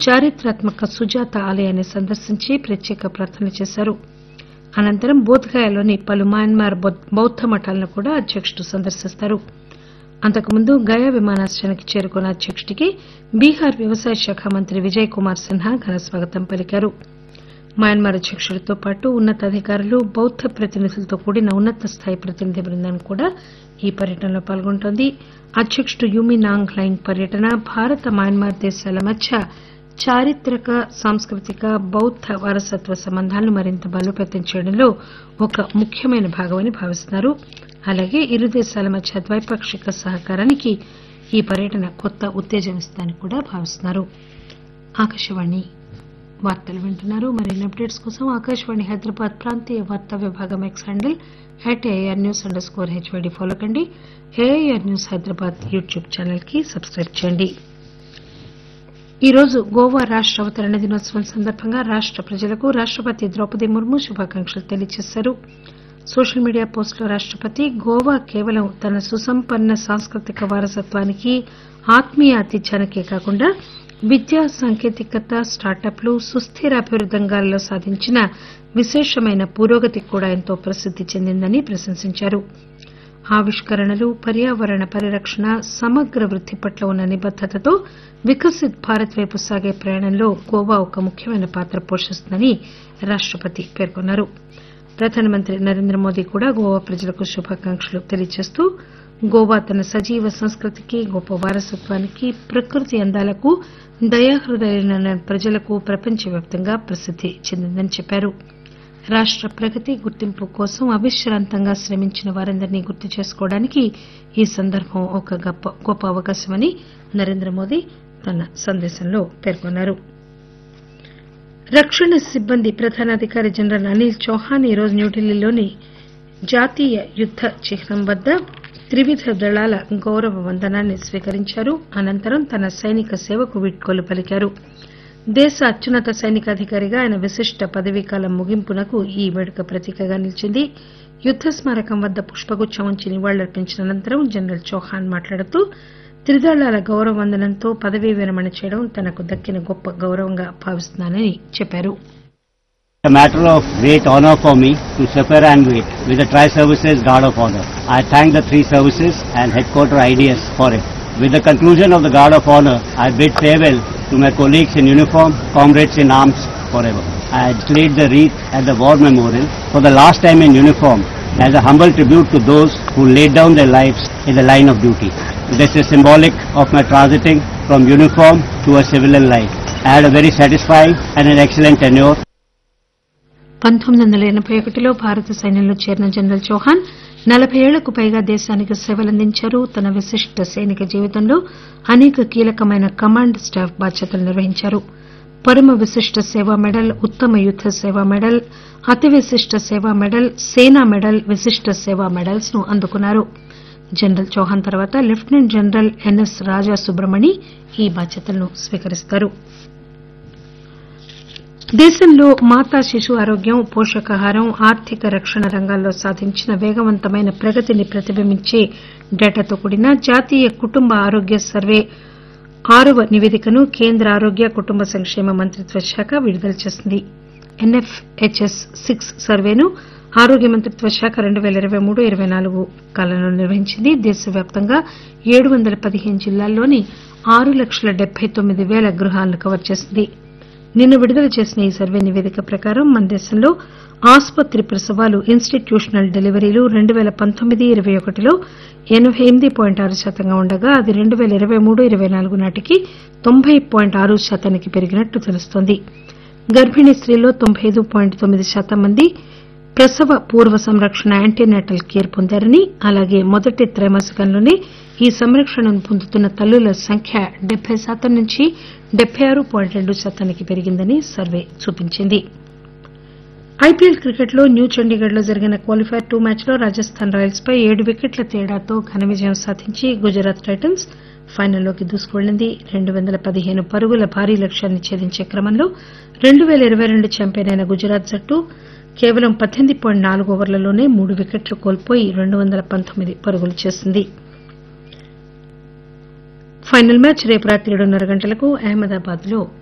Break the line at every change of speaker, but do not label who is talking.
చారిత్రాత్మక సుజాత ఆలయాన్ని సందర్శించి ప్రత్యేక ప్రార్థనలు చేశారు అనంతరం బోధ్గయాలోని పలు మయన్మార్ బౌద్ద మఠాలను కూడా అధ్యకుడు సందర్శిస్తారు అంతకుముందు గయా విమానాశ్రయానికి చేరుకున్న అధ్యకుడికి బీహార్ వ్యవసాయ శాఖ మంత్రి విజయ్ కుమార్ సిన్హా ఘన స్వాగతం పలికారు మయన్మార్ అధ్యకుడితో పాటు ఉన్నతాధికారులు బౌద్ద ప్రతినిధులతో కూడిన ఉన్నత స్థాయి ప్రతినిధి బృందం కూడా ఈ పర్యటనలో పాల్గొంటోంది అధ్యకుడు యూమి నాంగ్ లైంగ్ పర్యటన భారత మయన్మార్ దేశాల మధ్య చారిత్రక సాంస్కృతిక బౌద్ద వారసత్వ సంబంధాలను మరింత బలోపేతం చేయడంలో ఒక ముఖ్యమైన భాగమని భావిస్తున్నారు అలాగే ఇరు దేశాల మధ్య ద్వైపాక్షిక సహకారానికి ఈ పర్యటన కొత్త ఉత్తేజం ఇస్తుందని కూడా భావిస్తున్నారు ఆకాశవాణి వార్తలు వింటున్నారు మరిన్ని అప్డేట్స్ కోసం ఆకాశవాణి హైదరాబాద్ ప్రాంతీయ వార్తా విభాగం X handle at air news underscore HYD follow కండి AIR news Hyderabad YouTube channel కి సబ్స్క్రైబ్ చేయండి ఈరోజు గోవా రాష్ట అవతరణ దినోత్సవం సందర్భంగా రాష్ట ప్రజలకు రాష్టపతి ద్రౌపది ముర్ము శుభాకాంక్షలు తెలియజేశారు సోషల్ మీడియా పోస్టులో రాష్టపతి గోవా కేవలం తన సుసంపన్న సాంస్కృతిక వారసత్వానికి ఆత్మీయ ఆతిథ్యానికే కాకుండా విద్య సాంకేతికత స్టార్టప్లు సుస్థిర అభివృద్ది రంగాల్లో సాధించిన విశేషమైన పురోగతికి కూడా ఎంతో ప్రసిద్ది చెందిందని ప్రశంసించారు ఆవిష్కరణలు పర్యావరణ పరిరక్షణ సమగ్ర వృద్ది పట్ల ఉన్న నిబద్దతతో వికసిత్ భారత్ వైపు సాగే ప్రయాణంలో గోవా ఒక ముఖ్యమైన పాత్ర పోషిస్తుందని రాష్టపతి పేర్కొన్నారు ప్రధానమంత్రి నరేంద్ర మోదీ కూడా గోవా ప్రజలకు శుభాకాంక్షలు తెలియజేస్తూ గోవా తన సజీవ సంస్కృతికి గొప్ప వారసత్వానికి ప్రకృతి అందాలకు దయాహృదయులైన ప్రజలకు ప్రపంచవ్యాప్తంగా ప్రసిద్ది చెందిందని చెప్పారు రాష్ట ప్రగతి గుర్తింపు కోసం అవిశ్రాంతంగా శ్రమించిన వారందరినీ గుర్తు చేసుకోవడానికి ఈ సందర్భం ఒక గొప్ప అవకాశమని నరేంద్ర మోదీ తన సందేశంలో పేర్కొన్నారు రక్షణ సిబ్బంది ప్రధానాధికారి జనరల్ అనిల్ చౌహాన్ ఈరోజు న్యూఢిల్లీలోని జాతీయ యుద్ద చిహ్నం వద్ద త్రివిధ దళాల గౌరవ వందనాన్ని స్వీకరించారు అనంతరం తన సైనిక సేవకు వీడ్కోలు పలికారు దేశ అత్యున్నత సైనికాధికారిగా ఆయన విశిష్ట పదవీకాలం ముగింపునకు ఈ వేడుక ప్రతీకగా నిలిచింది యుద్ద స్మారకం వద్ద పుష్పగుచ్చం ఉంచి నివాళులర్పించిన అనంతరం జనరల్ చౌహాన్ మాట్లాడుతూ త్రిదళాల గౌరవ వందనంతో పదవీ విరమణ చేయడం తనకు దక్కిన గొప్ప గౌరవంగా భావిస్తున్నానని చెప్పారు
a matter of great honor for me to suffer and wait with the Tri-Services Guard of Honor. I thank the three services and headquarter IDS for it. With the conclusion of the Guard of Honor, I bid farewell to my colleagues in uniform, comrades in arms forever. I laid the wreath at the War Memorial for the last time in uniform as a humble tribute to those who laid down their lives in the line of duty. This is symbolic of my transiting from uniform to a civilian life. I had a very satisfying and an excellent tenure
పంతొమ్మిది వందల ఎనబై ఒకటిలో భారత సైన్యంలో చేరిన general Chauhan నలబై ఏళ్లకు పైగా దేశానికి సేవలందించారు తన విశిష్ట సైనిక జీవితంలో అనేక కీలకమైన కమాండ్ స్టాఫ్ బాధ్యతలు నిర్వహించారు పరమ విశిష్ట సేవా మెడల్ ఉత్తమ యుద్ద సేవా మెడల్ అతి విశిష్ట సేవా మెడల్ సేనా మెడల్ విశిష్ట సేవా మెడల్స్ ను అందుకున్నారు జనరల్ చౌహాన్ తర్వాత lieutenant general NS Raja Subramani ఈ బాధ్యతలను స్వీకరిస్తారు దేశంలో మాతా శిశు ఆరోగ్యం పోషకాహారం ఆర్థిక రక్షణ రంగాల్లో సాధించిన వేగవంతమైన ప్రగతిని ప్రతిబింబించే డేటాతో కూడిన జాతీయ కుటుంబ ఆరోగ్య సర్వే ఆరవ నివేదికను కేంద్ర ఆరోగ్య కుటుంబ సంక్షేమ మంత్రిత్వ శాఖ విడుదల చేసింది ఎన్ఎఫ్హెచ్ఎస్ సిక్స్ సర్వేను ఆరోగ్య మంత్రిత్వ శాఖ రెండు పేల ఇరవై మూడు ఇరవై నాలుగు కాలంలో నిర్వహించింది దేశవ్యాప్తంగా ఏడు వందల పదిహేను జిల్లాల్లోని ఆరు లక్షల డెబ్బై తొమ్మిది పేల గృహాలను కవర్ చేసింది నిన్న విడుదల చేసిన ఈ సర్వే నివేదిక ప్రకారం మన దేశంలో ఆసుపత్రి ప్రసవాలు ఇన్స్టిట్యూషనల్ డెలివరీలు రెండు పేల పంతొమ్మిది ఇరవై ఒకటిలో ఎనబై ఎనిమిది పాయింట్ ఆరు శాతంగా ఉండగా అది రెండు పేల ఇరవై మూడు ఇరవై నాలుగు నాటికి తొంభై పాయింట్ ఆరు శాతానికి పెరిగినట్లు తెలుస్తోంది గర్భిణీ స్త్రీల్లో తొంభై ఐదు పాయింట్ తొమ్మిది శాతం మంది ప్రసవ పూర్వ సంరక్షణ యాంటీనాటల్ కేర్ పొందారని అలాగే మొదటి త్రైమాసికంలోనే ఈ సంరక్షణను పొందుతున్న తల్లుల సంఖ్య డెబ్బై శాతం నుంచి డెబ్బై ఆరు పాయింట్ రెండు శాతానికి పెరిగిందని సర్వే చూపించింది ఐపీఎల్ క్రికెట్లో న్యూ చండీగఢ్ లో జరిగిన క్వాలిఫైర్ టూ మ్యాచ్ లో రాజస్థాన్ రాయల్స్ పై ఏడు వికెట్ల తేడాతో ఘన విజయం సాధించి గుజరాత్ టైటన్స్ ఫైనల్లోకి దూసుకువెళ్లింది రెండు వందల పదిహేను పరుగుల భారీ లక్ష్యాన్ని ఛేదించే క్రమంలో రెండు పేల ఇరవై రెండు ఛాంపియన్ అయిన గుజరాత్ జట్టు కేవలం పద్దెనిమిది పాయింట్ నాలుగు ఓవర్లలోనే మూడు వికెట్లు కోల్పోయి రెండు వందల పంతొమ్మిది పరుగులు చేసింది ఫైనల్ మ్యాచ్ రేపు రాత్రి ఏడున్నర గంటలకు అహ్మదాబాద్ లో